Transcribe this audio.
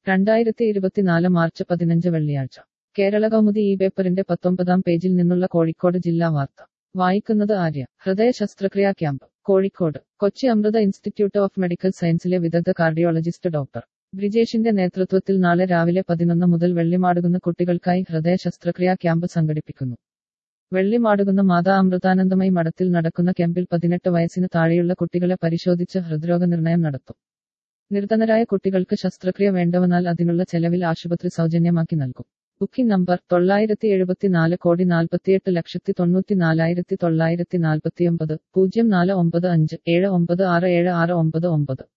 രണ്ടായിരത്തി ഇരുപത്തിനാല് മാർച്ച് പതിനഞ്ച് വെള്ളിയാഴ്ച കേരള കൗമുദി ഈ പേപ്പറിന്റെ പത്തൊമ്പതാം പേജിൽ നിന്നുള്ള കോഴിക്കോട് ജില്ലാ വാർത്ത വായിക്കുന്നത് ആര്യ ഹൃദയ ശസ്ത്രക്രിയാ camp Kozhikode Kochi Amrita institute of medical സയൻസിലെ വിദഗ്ധ കാർഡിയോളജിസ്റ്റ് ഡോക്ടർ ബ്രിജേഷിന്റെ നേതൃത്വത്തിൽ നാളെ രാവിലെ പതിനൊന്ന് മുതൽ വെള്ളിമാടുകുന്ന കുട്ടികൾക്കായി ഹൃദയ ശസ്ത്രക്രിയാ ക്യാമ്പ് സംഘടിപ്പിക്കുന്നു വെള്ളിമാടുകുന്ന മാതാ അമൃതാനന്ദമയി മഠത്തിൽ നടക്കുന്ന ക്യാമ്പിൽ പതിനെട്ട് വയസ്സിന് താഴെയുള്ള കുട്ടികളെ പരിശോധിച്ച് ഹൃദ്രോഗ നിർണയം നടത്തും നിർധനരായ കുട്ടികൾക്ക് ശസ്ത്രക്രിയ വേണ്ടവനാൽ അതിനുള്ള ചെലവിൽ ആശുപത്രി സൗജന്യമാക്കി നൽകും ബുക്കിംഗ് നമ്പർ തൊള്ളായിരത്തി എഴുപത്തിനാല് കോടി നാൽപ്പത്തിയെട്ട് ലക്ഷത്തി തൊണ്ണൂറ്റി നാലായിരത്തി തൊള്ളായിരത്തി നാൽപ്പത്തിയൊമ്പത് പൂജ്യം നാല് ഒമ്പത് അഞ്ച് ഏഴ് ഒമ്പത് ആറ് ഏഴ് ആറ് ഒമ്പത് ഒമ്പത്